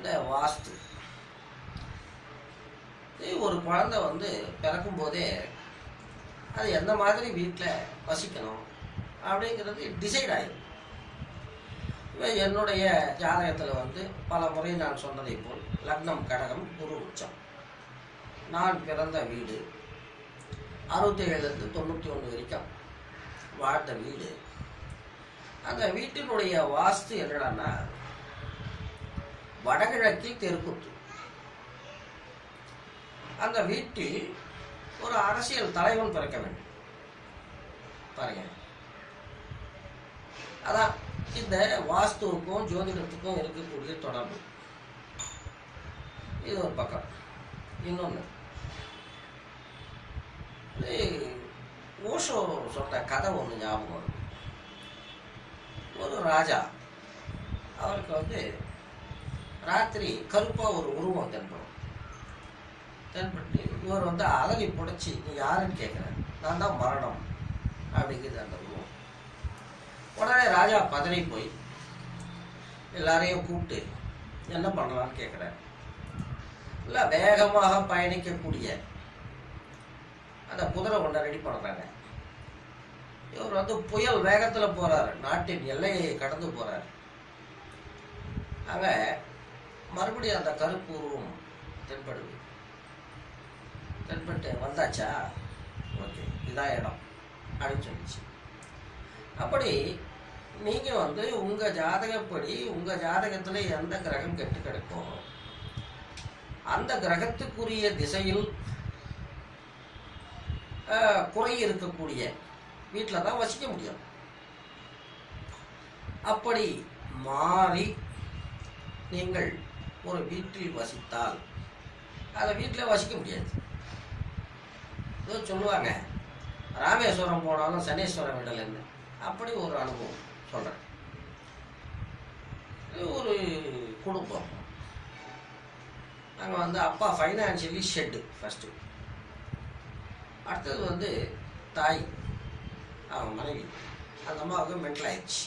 வீட்டில் வாஸ்து இது ஒரு குழந்தை வந்து பிறக்கும் போதே அது எந்த மாதிரி வீட்டில் வசிக்கணும் அப்படிங்கிறது டிசைட் ஆயிடும் இப்ப என்னுடைய ஜாதகத்தில் வந்து பல முறை நான் சொன்னதை போல் லக்னம் கடகம் குரு உச்சம் நான் பிறந்த வீடு அறுபத்தி ஏழுலேருந்து தொண்ணூற்றி ஒன்று வரைக்கும் வாழ்ந்த வீடு அந்த வீட்டினுடைய வாஸ்து என்னடான்னா வடகிழக்கில் தெருக்குத்து அந்த வீட்டில் ஒரு அரசியல் தலைவன் பிறக்க வேண்டும் பாருங்க அதான் இந்த வாஸ்துவுக்கும் ஜோதிடத்துக்கும் இருக்கக்கூடிய தொடர்பு இது ஒரு பக்கம் இன்னொன்று ஓஷோ சொன்ன கதை ஒன்று ஞாபகம் வருது. ஒரு ராஜா அவருக்கு வந்து ராத்திரி கருப்பாக ஒரு உருவம் தென்படும் தென்பட்டு இவர் வந்து அலறி புடைச்சி நீ யாருன்னு கேட்குறேன் நான் தான் மரணம் அப்படிங்கிறது அந்த உருவம் உடனே ராஜா பதறி போய் எல்லாரையும் கூப்பிட்டு என்ன பண்ணலாம்னு கேட்குறேன் இல்லை வேகமாக பயணிக்கக்கூடிய அந்த குதிரை ஒன்றை ரெடி பண்ணுறாங்க இவர் வந்து புயல் வேகத்தில் போறாரு நாட்டின் எல்லையை கடந்து போறாரு ஆக மறுபடியும் அந்த கருப்பு உருவம் தென்படுது தென்பட்டு வந்தாச்சா ஓகே இதான் இடம் அப்படின்னு சொல்லிச்சு அப்படி நீங்க வந்து உங்க ஜாதகப்படி உங்க ஜாதகத்துல எந்த கிரகம் கெட்டு கிடக்கும் அந்த கிரகத்துக்குரிய திசையில் ஆஹ், குறை இருக்கக்கூடிய வீட்டில் தான் வசிக்க முடியும் அப்படி மாறி நீங்கள் ஒரு வீட்டில் வசித்தால் அதை வீட்டில் வசிக்க முடியாது ஏதோ சொல்லுவாங்க ராமேஸ்வரம் போனாலும் சனீஸ்வரம் விடலைன்னு அப்படி ஒரு அனுபவம் சொல்கிறேன் ஒரு குடும்பம் நாங்கள் வந்து அப்பா ஃபைனான்சியலி ஷெட்டு ஃபஸ்ட்டு அடுத்தது வந்து தாய் அவன் மனைவி அந்த அம்மாவுக்கு மென்டல் ஆயிடுச்சு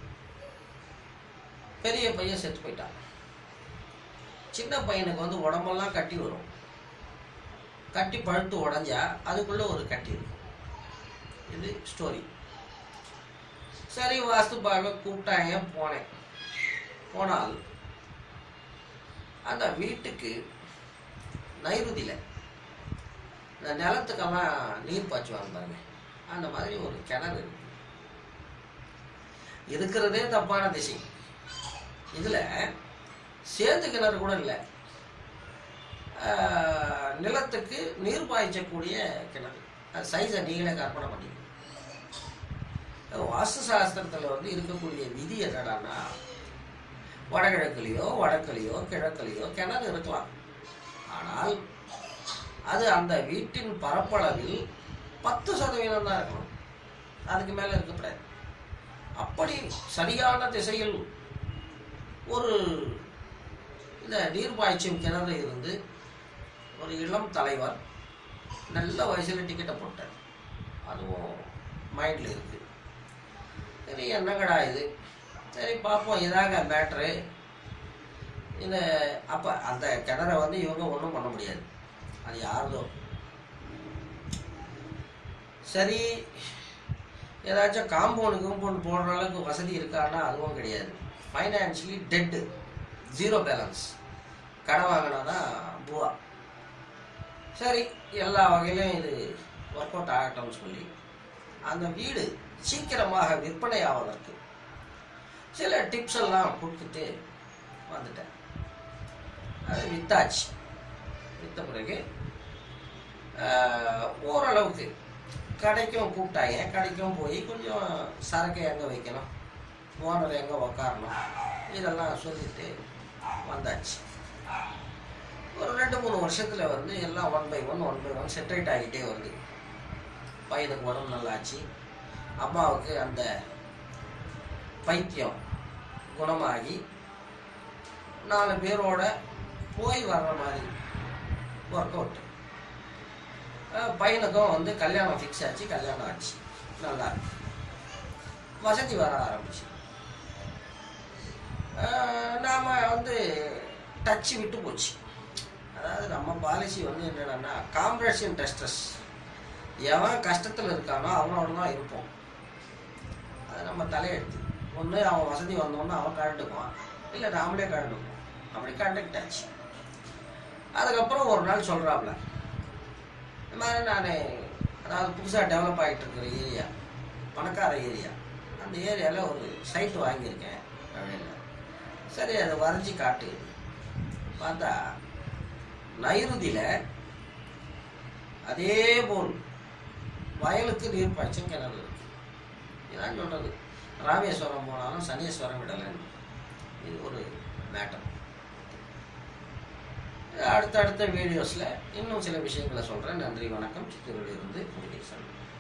பெரிய பையன் செத்து போயிட்டான் சின்ன பையனுக்கு வந்து உடம்பெல்லாம் கட்டி வரும் கட்டி பழுத்து உடஞ்சா அதுக்குள்ள ஒரு கட்டி இருக்கும் இது ஸ்டோரி சரி வாஸ்து பார்க்க கூப்பிட்டாங்க போனேன் போனால் அந்த வீட்டுக்கு நைருதியில் இந்த நிலத்துக்கெல்லாம் நீர் பாய்ச்சுவாங்க பாருங்க அந்த மாதிரி ஒரு கிணறு இருக்கு இருக்கிறதே தப்பான திசை இதுல சேத்து கிணறு கூட இல்லை ஆஹ், நிலத்துக்கு நீர் பாய்ச்சக்கூடிய கிணறு அது சைஸை நீங்களே கற்பனை பண்ணிக்கணும் வாஸ்து சாஸ்திரத்தில் வந்து இருக்கக்கூடிய விதி என்னடான்னா வடகிழக்குலையோ வடக்குலையோ கிழக்குலையோ கிணறு இருக்கலாம் ஆனால் அது அந்த வீட்டின் பரப்பளவில் பத்து சதவீதம் தான் இருக்கணும் அதுக்கு மேலே இருக்கக்கூடாது அப்படி சரியான திசையில் ஒரு இந்த நீர்ப்பாய்ச்சும் கிணறு இருந்து ஒரு இளம் தலைவர் நல்ல வயசில் டிக்கெட்டை போட்டார் அதுவும் மைண்டில் இருக்கு சரி என்னங்கடா இது சரி பார்ப்போம் இதாங்க மேட்ரு இந்த அப்போ அந்த கிணறை வந்து இவங்க ஒன்றும் பண்ண முடியாது அது யாருதோ சரி ஏதாச்சும் காம்பவுண்டு கம்பவுண்ட் போடுற அளவுக்கு வசதி இருக்கான்னா அதுவும் கிடையாது ஃபைனான்ஷியலி டெட்டு ஜீரோ பேலன்ஸ் கடன் வாங்கினா பூவா சரி எல்லா வகையிலும் இது ஒர்க் அவுட் ஆகட்டும்னு சொல்லி அந்த வீடு சீக்கிரமாக விற்பனை ஆவதற்கு சில டிப்ஸ் எல்லாம் கொடுத்துட்டு வந்துட்டேன் அது வித்தாச்சு வித்த பிறகு ஆஹ், ஓரளவுக்கு கடைக்கும் கூப்பிட்டாங்க கடைக்கும் போய் கொஞ்சம் சரக்கு எங்கே வைக்கணும் ஓனர் எங்கே உக்காரணும் இதெல்லாம் சொல்லிட்டு வந்தாச்சு ஒரு ரெண்டு மூணு வருஷத்தில் வந்து எல்லாம் one by one one by one saturate ஆகிட்டே வருது பையனுக்கு உடம்பு நல்லாச்சு அம்மாவுக்கு அந்த பைத்தியம் குணமாகி நாலு பேரோட போய் வர்ற மாதிரி ஒர்க் அவுட் பையனுக்கும் வந்து கல்யாணம் ஃபிக்ஸ் ஆச்சு கல்யாணம் ஆச்சு நல்லா இருக்கு வசதி வர ஆரம்பிச்சு அஹ் நாம வந்து டச் விட்டு போச்சு அதாவது நம்ம பாலிசி வந்து என்னடான்னா காம்ரேட்ஸ் இன் டெஸ்டஸ் எவன் கஷ்டத்தில் இருக்கானோ அவனோட தான் இருப்போம் அது நம்ம தலையெடுத்து ஒன்று அவன் வசதி வந்தோடனே அவன் கழண்டுக்குவான் இல்லை நாமளே கழண்டுக்குவோம் அப்படி கண்டக்ட் ஆச்சு அதுக்கப்புறம் ஒரு நாள் சொல்கிறாப்புல இந்த மாதிரி நான் அதாவது புதுசாக டெவலப் ஆகிட்டு இருக்கிற ஏரியா பணக்கார ஏரியா அந்த ஏரியாவில் ஒரு சைட்டு வாங்கியிருக்கேன் அப்படின்னு சரி அதை வரைஞ்சி காட்டு பார்த்தா நைருதியில் அதே போல் வயலுக்கு நீர் பாய்ச்சும் கிணறு இருக்கு இதான் சொல்கிறது ராமேஸ்வரம் போனாலும் சனீஸ்வரம் விடலைன்னு இது ஒரு மேட்டர் அடுத்த அடுத்த வீடியோஸில் இன்னும் சில விஷயங்களை சொல்கிறேன் நன்றி வணக்கம் சித்தூரிலிருந்து முருகேசன்